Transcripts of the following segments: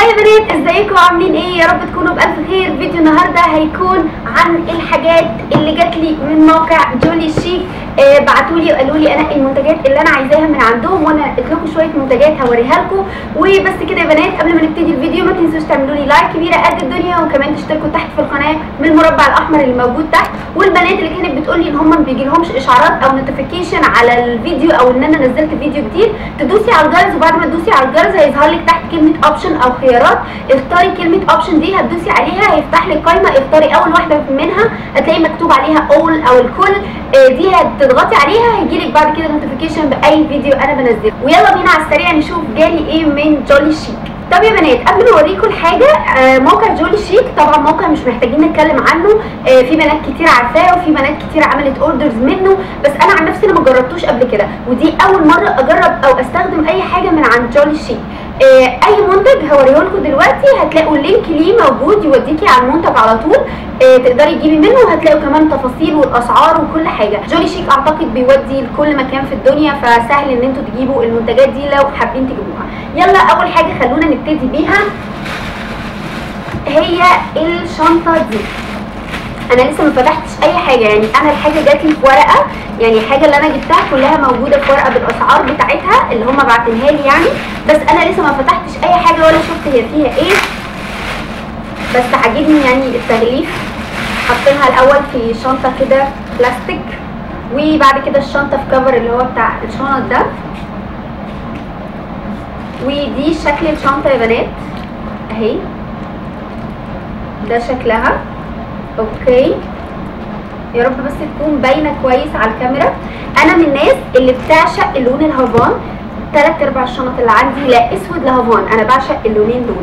هاي يا بنات ازيكم عاملين ايه يا رب تكونوا بالف خير فيديو النهارده هيكون عن الحاجات اللي جات لي من موقع جولي شيك آه بعتوا لي وقالوا لي انا المنتجات اللي انا عايزاها من عندهم وانا لقيت لكم شويه منتجات هوريها لكم وبس كده يا بنات قبل ما نبتدي الفيديو ما تنسوش تعملوا لي لايك كبيره قد الدنيا وكمان تشتركوا تحت في القناه من المربع الاحمر اللي موجود تحت والبنات اللي كانت بتقول لي ان هم ما بيجيلهمش اشعارات او نوتيفيكيشن على الفيديو او ان انا نزلت فيديو جديد تدوسي على الجرس وبعد ما تدوسي على الجرس هيظهر لك تحت كلمه اوبشن او خيارات اختاري كلمه اوبشن دي هتدوسي عليها هيفتح لك قائمه اختاري اول واحده منها هتلاقي مكتوب عليها اول او الكل آه دي هتضغطي عليها هيجيلك بعد كده نوتيفيكيشن باي فيديو انا بنزله ويلا بينا على السريع نشوف جالي ايه من جولي شيك طب يا بنات قبل ما اوريكم الحاجه آه موقع جولي شيك طبعا موقع مش محتاجين نتكلم عنه آه في بنات كتير عارفاه وفي بنات كتير عملت اوردرز منه بس انا عن نفسي انا ما جربتوش قبل كده ودي اول مره اجرب او استخدم اي حاجه من عند جولي شيك آه اي منتج هوريه لكم دلوقتي هتلاقوا اللينك ليه موجود يوديكي على المنتج على طول آه تقدري تجيبي منه وهتلاقوا كمان تفاصيل والاسعار وكل حاجه جولي شيك اعتقد بيودي لكل مكان في الدنيا فسهل ان انتوا تجيبوا المنتجات دي لو حابين تجيبوها يلا اول حاجه خلونا نبتدي بيها هي الشنطه دي انا لسه ما فتحتش اي حاجه يعني انا الحاجه جات لي في ورقه يعني الحاجه اللي انا جبتها كلها موجوده في ورقه بالاسعار بتاعتها اللي هم باعتينها لي يعني بس انا لسه ما فتحتش اي حاجه ولا شفت هي فيها ايه بس عاجبني يعني التغليف حاطينها الاول في شنطه كده بلاستيك وبعد كده الشنطه في كفر اللي هو بتاع الشنط ده ودي شكل الشنطه يا بنات اهي ده شكلها اوكي يا رب بس تكون باينه كويس على الكاميرا انا من الناس اللي بتعشق اللون الهافان تلات ارباع الشنط اللي عندي لا اسود لهافان انا بعشق اللونين دول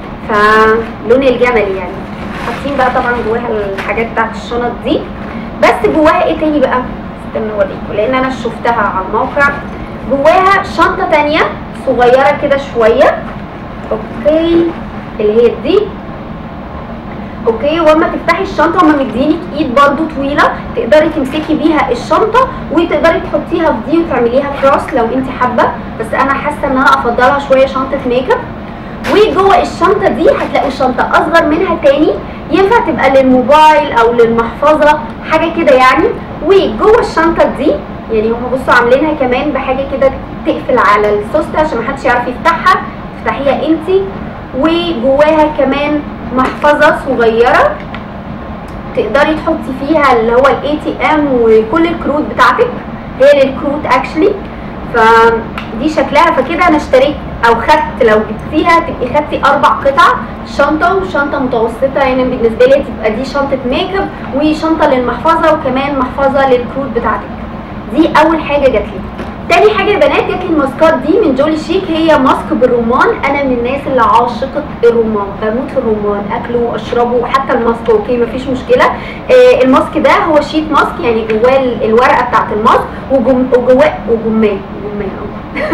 فلون الجملي يعني حاطين بقى طبعا جواها الحاجات بتاعت الشنط دي بس جواها ايه تاني بقى استنوا اوريكم لان انا شفتها على الموقع جواها شنطه تانية صغيره كده شويه اوكي اللي هي دي اوكي واما تفتحي الشنطه هما مدينك ايد برضو طويله تقدري تمسكي بيها الشنطه وتقدري تحطيها في دي وتعمليها كروس لو انت حابه بس انا حاسه ان انا افضلها شويه شنطه ميك اب وجوه الشنطه دي هتلاقوا شنطه اصغر منها تاني ينفع تبقى للموبايل او للمحفظه حاجه كده يعني وجوه الشنطه دي يعني هما بصوا عاملينها كمان بحاجه كده تقفل على السوست عشان محدش يعرف يفتحها تفتحيها انت وجواها كمان محفظه صغيره تقدري تحطي فيها اللي هو الاي تي ام وكل الكروت بتاعتك هي للكروت اكشلي فدي شكلها فكده انا اشتريت او خدت لو جبتيها تبقي خدتي اربع قطع شنطه وشنطه متوسطه يعني بالنسبه لي تبقى دي شنطه ميك اب وشنطه للمحفظه وكمان محفظه للكروت بتاعتك دي اول حاجه جات لي تاني حاجه يا بنات جات لي الماسكات دي من جولي شيك هي ماسك بالرمان انا من الناس اللي عاشقه الرمان بموت في الرمان اكله واشربه حتى الماسك اوكي مفيش مشكله آه الماسك ده هو شيت ماسك يعني جواه الورقه بتاعت الماسك وجم وجواه وجماه جماه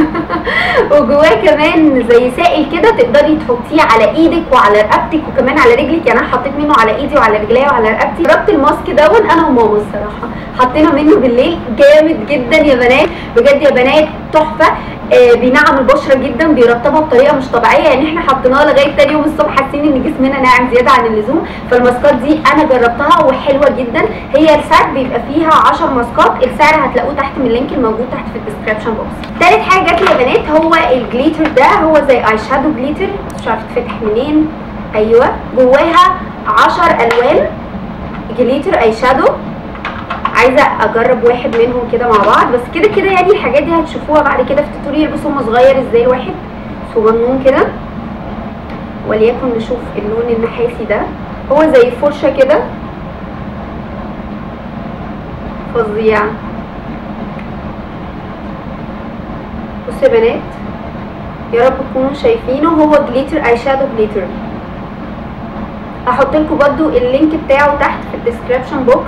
وجواه كمان زي سائل كده تقدري تحطيه على ايدك وعلى رقبتك وكمان على رجلك يعني انا حطيت منه على ايدي وعلى رجليا وعلى رقبتي جربت الماسك دون انا وماما الصراحه حطينا منه بالليل جامد جدا يا بنات بجد يا بنات تحفه آه بينعم البشره جدا بيرطبها بطريقه مش طبيعيه يعني احنا حطيناها لغايه تاني يوم الصبح حاسين ان جسمنا ناعم زياده عن اللزوم فالماسكات دي انا جربتها وحلوه جدا هي الساعه بيبقى فيها 10 ماسكات السعر هتلاقوه تحت من اللينك الموجود تحت في الديسكربشن بوكس تالت حاجه جات لي يا بنات هو الجليتر ده هو زي اي شادو جليتر مش عارفه تفتح منين ايوه جواها 10 الوان جليتر اي شادو عايزه اجرب واحد منهم كده مع بعض بس كده كده يعني الحاجات دي هتشوفوها بعد كده في توتوريال بصوا هما صغير ازاي الواحد صغنون كده وليكن نشوف اللون النحاسي ده هو زي فرشه كده فظيع بصوا يا بنات يا رب تكونوا شايفينه هو جليتر اي شادو جليتر هحط لكم برده اللينك بتاعه تحت في الديسكربشن بوكس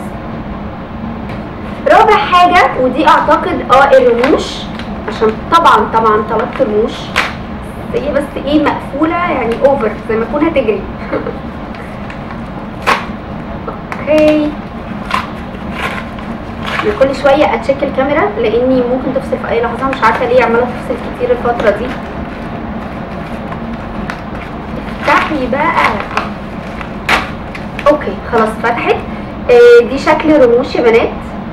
رابع حاجة ودي اعتقد اه الرموش عشان طبعا طبعا طلبت رموش هي بس ايه مقفولة يعني اوفر زي ما تكون هتجري اوكي كل شوية اتشيك الكاميرا لاني ممكن تفصل في اي لحظة مش عارفة ليه عمالة تفصل كتير الفترة دي افتحي بقى اوكي خلاص فتحت آه، دي شكل رموش يا بنات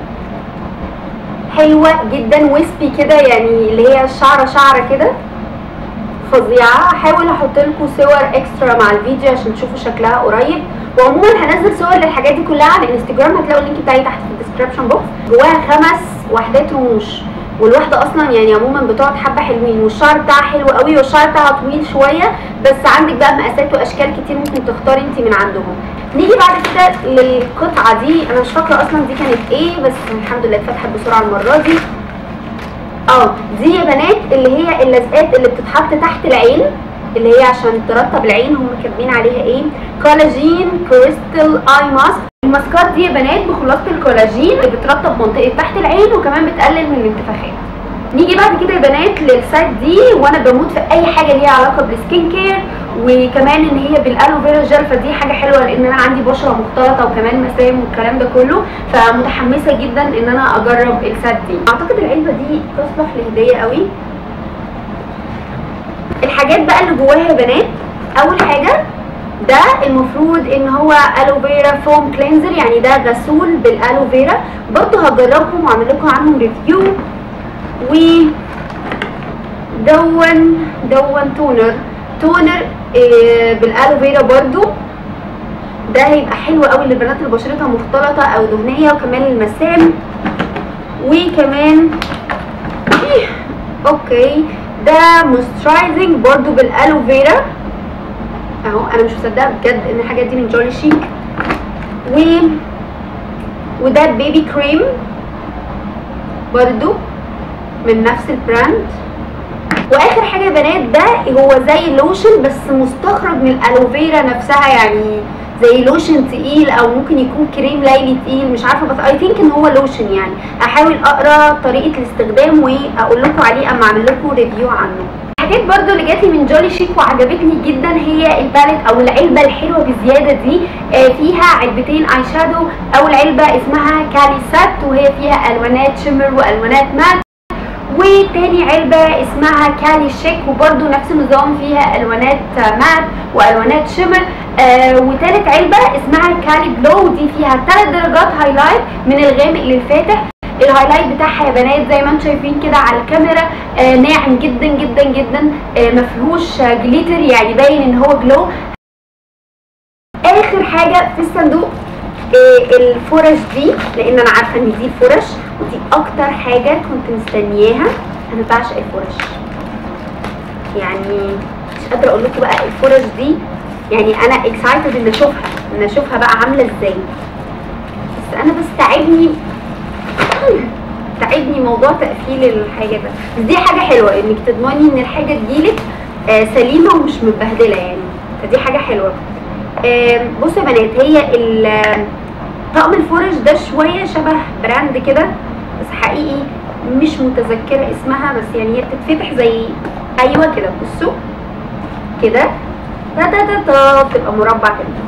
حلوه جدا ويسبي كده يعني اللي هي شعره شعره كده فظيعه هحاول احط لكم صور اكسترا مع الفيديو عشان تشوفوا شكلها قريب وعموما هنزل صور للحاجات دي كلها على الانستجرام هتلاقوا اللينك بتاعي تحت في الديسكربشن بوكس جواها خمس وحدات رموش والواحده اصلا يعني عموما بتقعد حبه حلوين والشعر بتاعها حلو قوي والشعر بتاعها طويل شويه بس عندك بقى مقاسات واشكال كتير ممكن تختاري انت من عندهم نيجي بعد كده للقطعه دي انا مش فاكره اصلا دي كانت ايه بس الحمد لله اتفتحت بسرعه المره دي اه دي يا بنات اللي هي اللزقات اللي بتتحط تحت العين اللي هي عشان ترطب العين هم كاتبين عليها ايه كولاجين كريستال اي ماسك الماسكات دي يا بنات بخلاصه الكولاجين اللي بترطب منطقه تحت العين وكمان بتقلل من الانتفاخات نيجي بعد كده يا بنات للسايت دي وانا بموت في اي حاجه ليها علاقه بالسكين كير وكمان ان هي بالالوفيرا جل فدي حاجه حلوه لان انا عندي بشره مختلطه وكمان مسام والكلام ده كله فمتحمسه جدا ان انا اجرب السايت دي اعتقد العلبه دي تصلح لهديه قوي الحاجات بقى اللي جواها يا بنات اول حاجه ده المفروض ان هو الوفيرا فوم كلينزر يعني ده غسول بالالوفيرا برضه هجربهم واعمل لكم عنهم ريفيو و دون دون تونر تونر آه بالالوفيرا برضو ده هيبقى حلو قوي للبنات اللي بشرتها مختلطه او دهنيه وكمان المسام وكمان إيه، اوكي ده موسترايزنج برضو بالالوفيرا اهو انا مش مصدقه بجد ان الحاجات دي من جولي شيك و وده بيبي كريم برضو من نفس البراند واخر حاجه يا بنات ده هو زي لوشن بس مستخرج من الالوفيرا نفسها يعني زي لوشن تقيل او ممكن يكون كريم ليلي تقيل مش عارفه بس اي ثينك ان هو لوشن يعني هحاول اقرا طريقه الاستخدام واقول لكم عليه اما اعمل لكم ريفيو عنه الحاجات برضو اللي جات لي من جولي شيك وعجبتني جدا هي الباليت او العلبه الحلوه بزياده دي آه فيها علبتين اي شادو اول علبه اسمها كالي سات وهي فيها الوانات شمر والوانات مات وتاني علبة اسمها كالي شيك وبرده نفس النظام فيها الوانات مات والوانات شمر آه وتالت علبة اسمها كالي بلو ودي فيها تلات درجات هايلايت من الغامق للفاتح الهايلايت بتاعها يا بنات زي ما انتم شايفين كده على الكاميرا آه ناعم جدا جدا جدا آه مفيهوش جليتر يعني باين ان هو جلو اخر حاجه في الصندوق آه الفرش دي لان انا عارفه ان دي الفرش ودي اكتر حاجه كنت مستنياها انا بعشق الفرش يعني مش قادره اقول لكم بقى الفرش دي يعني انا اكسايتد ان اشوفها ان اشوفها بقى عامله ازاي بس انا بس تعبني تعبني موضوع تقفيل الحاجه ده بس دي حاجه حلوه انك تضمني ان الحاجه تجيلك آه سليمه ومش متبهدله يعني فدي حاجه حلوه آه بصوا يا بنات هي طقم الفرش ده شويه شبه براند كده بس حقيقي مش متذكره اسمها بس يعني هي بتتفتح زي ايوه كده بصوا كده دا دا دا دا بتبقى مربع كده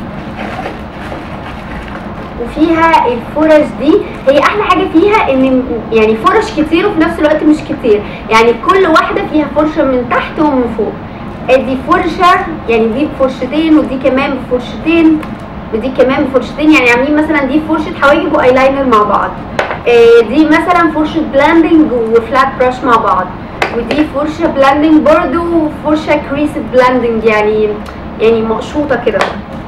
وفيها الفرش دي هي احلى حاجه فيها ان يعني فرش كتير وفي نفس الوقت مش كتير يعني كل واحده فيها فرشه من تحت ومن فوق ادي فرشه يعني دي بفرشتين ودي كمان بفرشتين ودي كمان بفرشتين يعني عاملين مثلا دي فرشه حواجب وايلاينر مع بعض آه دي مثلا فرشه بلاندنج وفلات براش مع بعض ودي فرشه بلاندنج برضو وفرشه كريسة بلاندنج يعني يعني مقشوطه كده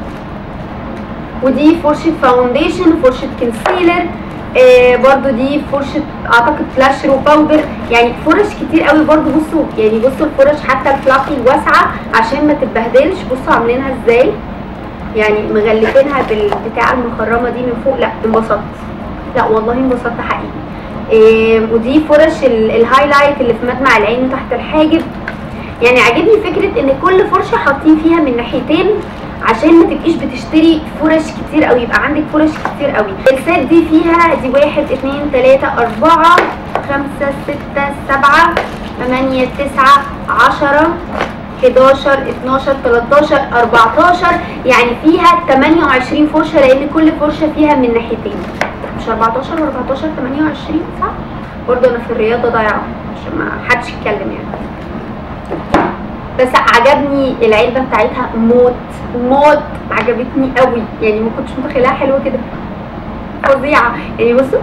ودي فرشه فاونديشن وفرشه كونسيلر آه برضو دي فرشه اعتقد فلاشر وباودر يعني فرش كتير قوي برضو بصوا يعني بصوا الفرش حتى الفلافي الواسعه عشان ما تتبهدلش بصوا عاملينها ازاي يعني مغلفينها بالبتاع المخرمه دي من فوق لا انبسطت لا والله انبسطت حقيقي إيه ودي فرش الهايلايت اللي في مدمع العين وتحت الحاجب يعني عاجبني فكره ان كل فرشه حاطين فيها من ناحيتين عشان ما تبقيش بتشتري فرش كتير قوي يبقى عندك فرش كتير قوي السات دي فيها دي واحد اتنين تلاته اربعه خمسه سته سبعه تمانيه تسعه عشره 11 12 13 14 يعني فيها 28 فرشه لان كل فرشه فيها من ناحيتين مش 14 و14 28 صح برضه انا في الرياضه ضايعه عشان ما حدش يتكلم يعني بس عجبني العلبه بتاعتها موت موت عجبتني قوي يعني ما كنتش متخيلها حلوه كده فظيعه يعني بصوا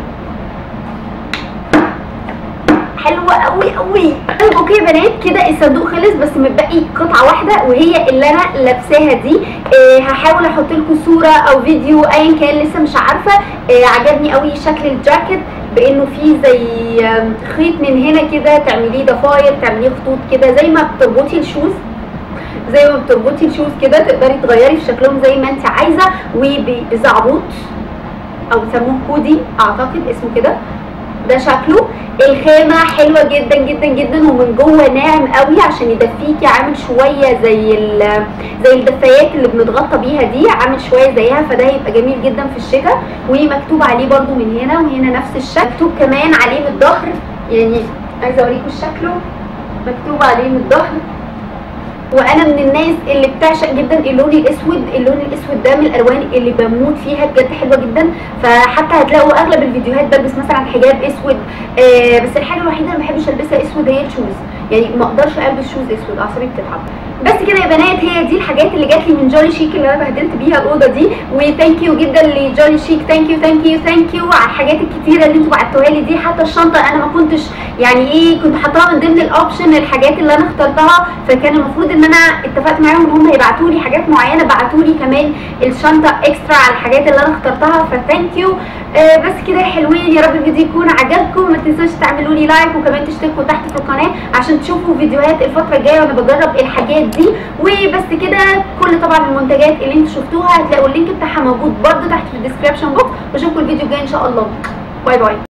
حلوه قوي قوي طيب اوكي يا بنات كده الصندوق خلص بس متبقي قطعه واحده وهي اللي انا لابساها دي آه هحاول احط لكم صوره او فيديو ايا كان لسه مش عارفه آه عجبني قوي شكل الجاكيت بانه فيه زي آم، خيط من هنا كده تعمليه ضفاير تعمليه خطوط كده زي ما بتربطي الشوز زي ما بتربطي الشوز كده تقدري تغيري في شكلهم زي ما انت عايزه وبزعبوط او بيسموه هودي اعتقد اسمه كده ده شكله الخامة حلوة جدا جدا جدا ومن جوه ناعم قوي عشان يدفيكي عامل شوية زي ال- زي الدفايات اللي بنتغطى بيها دي عامل شوية زيها فده هيبقى جميل جدا في الشتاء ومكتوب عليه برضو من هنا وهنا نفس الشكل مكتوب كمان عليه من الظهر يعني عايزة اوريكم شكله مكتوب عليه من الظهر وانا من الناس اللي بتعشق جدا اللون الاسود اللون الاسود ده من الالوان اللي بموت فيها بجد حلوه جدا فحتى هتلاقوا اغلب الفيديوهات بلبس مثلا حجاب اسود آه بس الحاجه الوحيده اللي ما بحبش البسها اسود هي الشوز يعني ما اقدرش البس شوز اسود اعصابي بتتعب بس كده يا بنات هي دي الحاجات اللي جات لي من جولي شيك اللي انا بهدلت بيها الاوضه دي وثانك يو جدا لجولي شيك ثانك يو ثانك يو ثانك يو على الحاجات الكتيره اللي انتوا بعتوها لي دي حتى الشنطه انا ما كنتش يعني ايه كنت حاطاها من ضمن الاوبشن الحاجات اللي انا اخترتها فكان المفروض ان انا اتفقت معاهم ان هم هيبعتوا لي حاجات معينه بعتوا لي كمان الشنطه اكسترا على الحاجات اللي انا اخترتها فثانك يو آه بس كده يا حلوين يا رب الفيديو يكون عجبكم ما تنسوش تعملوا لي لايك وكمان تشتركوا تحت في القناه عشان تشوفوا فيديوهات الفتره الجايه وانا بجرب الحاجات دي وبس كده كل طبعا المنتجات اللي انتوا شفتوها هتلاقوا اللينك بتاعها موجود برده تحت في الديسكربشن بوكس واشوفكم الفيديو الجاي ان شاء الله باي باي